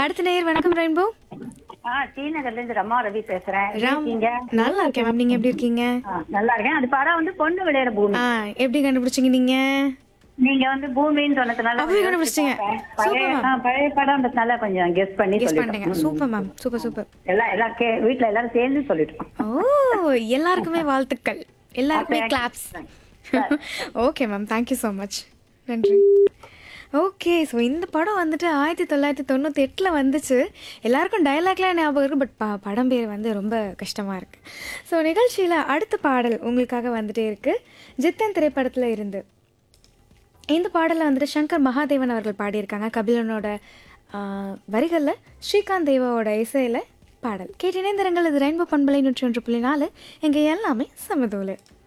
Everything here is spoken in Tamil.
அடுத்த நேயர் வணக்கம் ரெயின்போ ஆ ஸ்ரீநகர்ல இருந்து ரமா ரவி பேசுறேன் எப்படி ராம் இருக்கீங்க நல்லா இருக்கேன் மேம் நீங்க எப்படி இருக்கீங்க ஆ, நல்லா இருக்கேன் அது படம் வந்து பொண்ணு விளையாட பூமி ஆ எப்படி கண்டுபிடிச்சீங்க நீங்க நீங்க வந்து பூமின்னு சொன்னதுனால அப்படியே கண்டுபிடிச்சிட்டீங்க. பழைய Super, ma'am. ஆ, பழைய படம்ன்றதுனால கொஞ்சம் கெஸ் பண்ணி கெஸ் சொல்லிட்டோம் பண்ணிட்டீங்க சூப்பர் மேம் சூப்பர் சூப்பர் எல்லாம் எல்லாம் கே வீட்ல எல்லாரும் சேர்ந்து சொல்லிட்டோம் ஓ எல்லாருக்குமே வாழ்த்துக்கள் எல்லாருக்குமே claps okay ma'am thank you so much நன்றி ஓகே ஸோ இந்த படம் வந்துட்டு ஆயிரத்தி தொள்ளாயிரத்தி தொண்ணூற்றி எட்டில் வந்துச்சு எல்லாருக்கும் டயலாக்லாம் ஞாபகம் இருக்குது பட் ப படம் பேர் வந்து ரொம்ப கஷ்டமாக இருக்குது ஸோ நிகழ்ச்சியில் அடுத்த பாடல் உங்களுக்காக வந்துட்டே இருக்குது ஜித்தன் திரைப்படத்தில் இருந்து இந்த பாடலை வந்துட்டு சங்கர் மகாதேவன் அவர்கள் பாடியிருக்காங்க கபிலனோட வரிகளில் ஸ்ரீகாந்த் தேவாவோட இசையில் பாடல் கேட்டினேந்திரங்கள் இது ரெயின்போ பண்பலை நூற்றி ஒன்று புள்ளி நாலு எங்கள் எல்லாமே சமதூலு